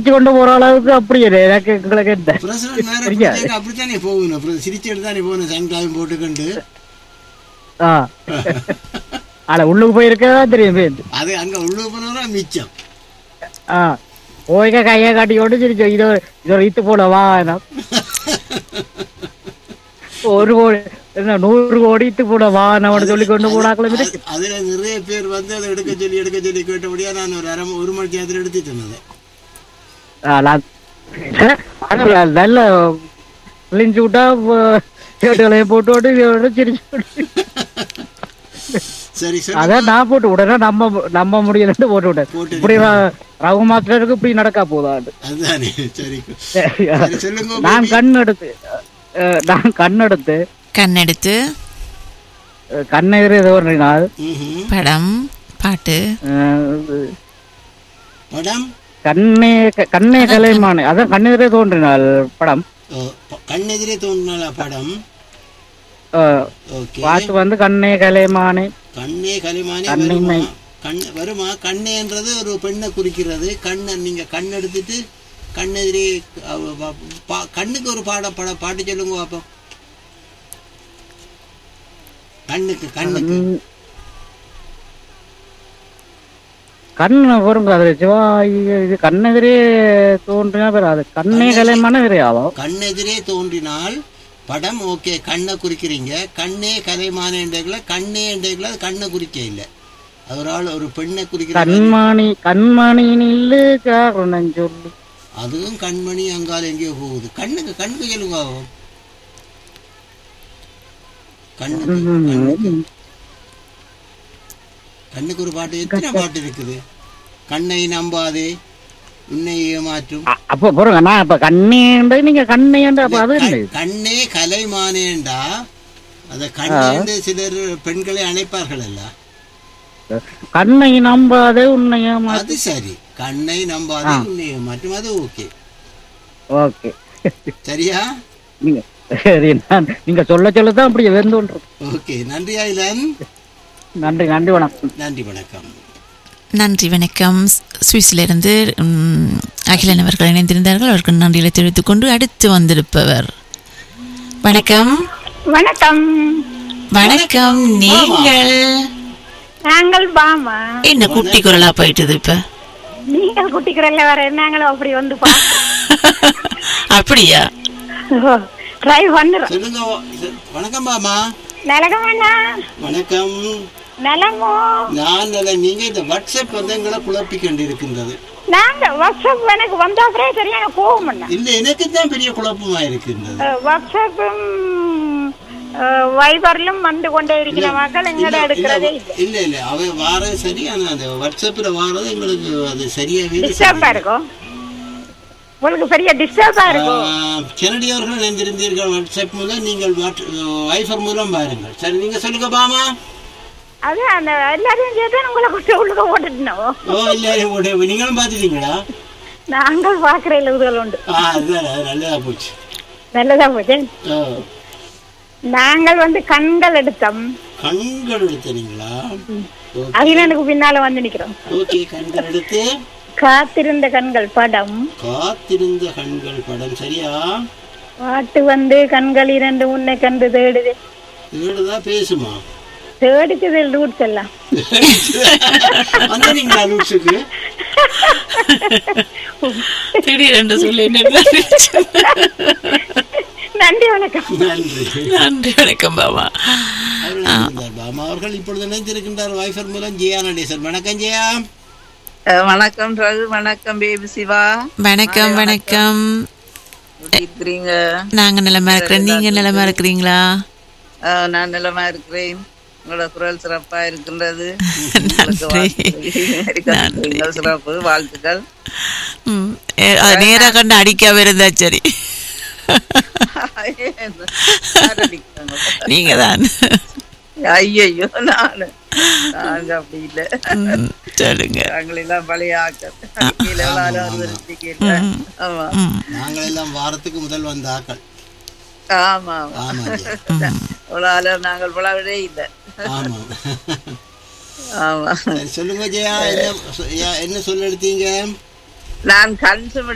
சிரிச்சு கொண்டு போற அளவுக்கு அப்படியே எனக்கு எங்களுக்கு என்ன பிரசிடன்ட் நேரம் சரியா? பிடிச்சாக்க அப்படித்தானே போகணும் அப்புறம் சிரிச்சு எடுத்தானே போகணும் சங்கிலாயும் போட்டுக்கொண்டு ஆ ஆனா உள்ளுக்கு போயிருக்கதான் தெரியும் பேருந்து அது அங்க உள்ள போனவரா மிச்சம் ஆ போய்க்க கையை காட்டி கொண்டு சிரிச்சு இதோ இதோ இத்து போட வா ஒரு கோடி என்ன நூறு கோடி இத்து போட வா நம்ம சொல்லி கொண்டு போனாக்களும் இருக்கு அது- அதுல நிறைய பேர் வந்து அதை எடுக்க சொல்லி எடுக்க சொல்லி கேட்டபடியா நான் ஒரு அரை ம- ஒரு மணி நேரத்தில் எடுத்துட்டு இருந்தேன் ஆ, நான் ஆனா நல்ல கிழிஞ்சு விட்டா கேட்டுகளையும் போட்டு விட்டு இதோட சிரிச்சு விட்டு. சரி சரி அதான் நான் போட்டு உடனே நம்ப நம்ப முடியலன்னு போட்டு விட்டேன் போட்டு இப்படி ர- ரகு மாஸ்டருக்கு இப்படி நடக்கா போதாண்டு அதுதானே சரி சரி, சொல்லுங்க நான் கண் எடுத்து அஹ், நான் கண் எடுத்து கண்ணெடுத்து அஹ், கண்ணெதிரே தோன்றினால் ம்ஹும். படம் பாட்டு அஹ், படம் கண்ணே கண்ணே கலைமானே அதான் கண்ணெதிரே தோன்றினால் படம் ஓ, ப- கண்ணெதிரே தோன்றினால படம் அஹ், ஓகே பாட்டு வந்து கண்ணே கலைமானே கண்ணே கலிமானே கண்ணிமை. வருமா கண் வருமா கண்ணேன்றது ஒரு பெண்ணை குறிக்கிறது கண்ணை நீங்க கண் எடுத்துட்டு கண்ணெதிரே அவ- வ- பா- கண்ணுக்கு ஒரு பாட பட பாட்டு சொல்லுங்க பாப்போம் கண்ணுக்கு கண்ணுக்கு ம். கண் வரும் அது சிவா இது- இது கண்ணெதிரே தோன்றினா பேர் அது கண்ணே கலைமான விரையாகும் கண்ணெதிரே தோன்றினால் படம் ஓகே கண்ணை குறிக்கிறீங்க கண்ணே கலைமானேன்றதுல கண்ணே என்றதுல அது கண்ணை குறிக்க இல்லை அது ஒரு ஆள் ஒரு பெண்ணை குறிக்கிற கண்மணி கண்மணி நில்லு காரணம் சொல்லு அதுவும் கண்மணி அங்கால எங்கேயோ போகுது கண்ணுக்கு கண்ணுக்கு சொல்லுங்க கண்ணுக்கு கண்ணுக்கு கண்ணுக்கு ஒரு பாட்டு எத்தனை பாட்டு இருக்குது கண்ணை நம்பாதே உன்னை ஏமாற்றும் அ- அப்ப பாருங்க நான் அப்ப கண்ணேண்டு நீங்க கண்ணேண்டு அப்ப அது இல்லை க- கண்ணே கலைமானேண்டா அத கண்ணேண்டு சிலர் பெண்களை அழைப்பார்கள் அல்ல கண்ணை நம்பாதே உன்னை ஏமா அது சரி கண்ணை நம்பாதே உன்னை ஏமாற்றும் அது ஓகே ஓகே சரியா நீங்க சரி நான் நீங்க சொல்ல சொல்ல தான் அப்படி வெந்து ஓகே நன்றி ஐலன் நன்றி நன்றி வணக்கம் நன்றி வணக்கம் நன்றி வணக்கம் சுவிஸிலிருந்து ம், அகிலன் அவர்கள் இணைந்திருந்தார்கள் அவருக்கு நன்றிகளை தெரிவித்துக் கொண்டு அடுத்து வந்திருப்பவர் வணக்கம் வணக்கம் வணக்கம் நீங்கள் நாங்கள் பாமா என்ன குட்டி குரலா போயிட்டது இப்ப நீங்கள் குட்டிக்கிறல்ல வர நாங்களும் அப்படி வந்து பா அப்படியா ட்ரை பண்ணுறோம் சொல்லுங்க சொ- வணக்கம் பாமா நலகம் அண்ணா வணக்கம் நலமோ நான் நல்ல நீங்க இந்த வாட்ஸ்அப் வந்து எங்களை குழப்பி கொண்டிருக்கின்றது நாங்க வாட்ஸ்அப் எனக்கு வந்த அப்புறம் சரியான கோவம் பண்ண இல்ல எனக்கு தான் பெரிய குழப்பமா இருக்கின்றது வாட்ஸ்அப்பும் வைபர்லும் வந்து கொண்டே இருக்கிற மக்கள் எங்கட இல்ல, எடுக்கிறதே இல்ல, இல்ல இல்ல அவ வாரது சரி ஆனா அந்த வாட்ஸ்அப்ல வாரது எங்களுக்கு அது சரியாவே டிஸ்டர்பா இருக்கும் உங்களுக்கு பெரிய டிஸ்டர்பா இருக்கும் கெனடி அவர்கள் இணைந்திருந்தீர்கள் வாட்ஸ்அப் மூலம் நீங்கள் வைஃபர் மூலம் பாருங்கள் சரி நீங்க சொல்லுங்க பாமா அது அந்த எல்லாரையும் சேர்த்து உங்களை கொண்டு உள்ளுக்க போட்டுட்டோம் ஓ இல்ல உடைய- நீங்களும் பாத்துட்டீங்களா நாங்கள் பார்க்குற இதுகள் உண்டு ஆ அதுதான் அது நல்லதா போச்சு நல்லதா போச்சு ஓ, நாங்கள் வந்து கண்கள் எடுத்தோம் கண்கள் எடுத்தீங்களா ஓ- அகிலனுக்கு பின்னால வந்து நிக்கிறோம் ஓகே கண்கள் எடுத்து காத்திருந்த கண்கள் படம் காத்திருந்த கண்கள் படம் சரியா பாட்டு வந்து கண்கள் இரண்டு உன்னை கண்டு தேடுது ஏழுதா பேசுமா தேடிச்சது ரூட்ஸ் எல்லாம் வந்தீங்களா லூட்ஸுக்கு திடீரென்று சொல்லி நன்றி வணக்கம் நன்றி நன்றி வணக்கம் பாபா அவர்கள் இணைந்திருந்தார். பாமா அவர்கள் இப்பொழுது இணைந்திருக்கின்றார் வைஃபர் மூலம் ஜெயா நடேசன் வணக்கம் ஜெயா அஹ் வணக்கம் ரகு வணக்கம் பேபி சிவா வணக்கம் வணக்கம் எப்படி இருக்கிறீங்க நாங்க நிலமா இருக்கிறோம் நீங்க நிலமா இருக்கிறீங்களா அஹ் நான் நிலமா இருக்கிறேன் உங்களோட குரல் சிறப்பா இருக்கின்றது உங்களுக்கு நன்றி வாழ்த்துக்கள். நீங்கள் சிறப்பு வாழ்த்துக்கள் ம், ஏ- அது நேரா கண்டு அடிக்காம இருந்தா சரி யார் அடிக்கிறாங்க? நீங்க தான் ஐயையோ நானு நாங்க அப்படி இல்ல ம், சொல்லுங்க நாங்களெல்லாம் பழைய ஆக்கள் கீழே விழாலும் ஒரு வருஷம் கேட்டேன் ஆமா ம், நாங்கள் எல்லாம் வாரத்துக்கு முதல் வந்த ஆக்கள் ஆமா ஆமா ஆமா ஜெயா. விழாலும் நாங்கள் விழாவிடே இல்லை ஆமா ஆமா சரி, சொல்லுங்க ஜெயா என்ன சொ- யா- என்ன சொல்ல எடுத்தீங்க நான் கண் சும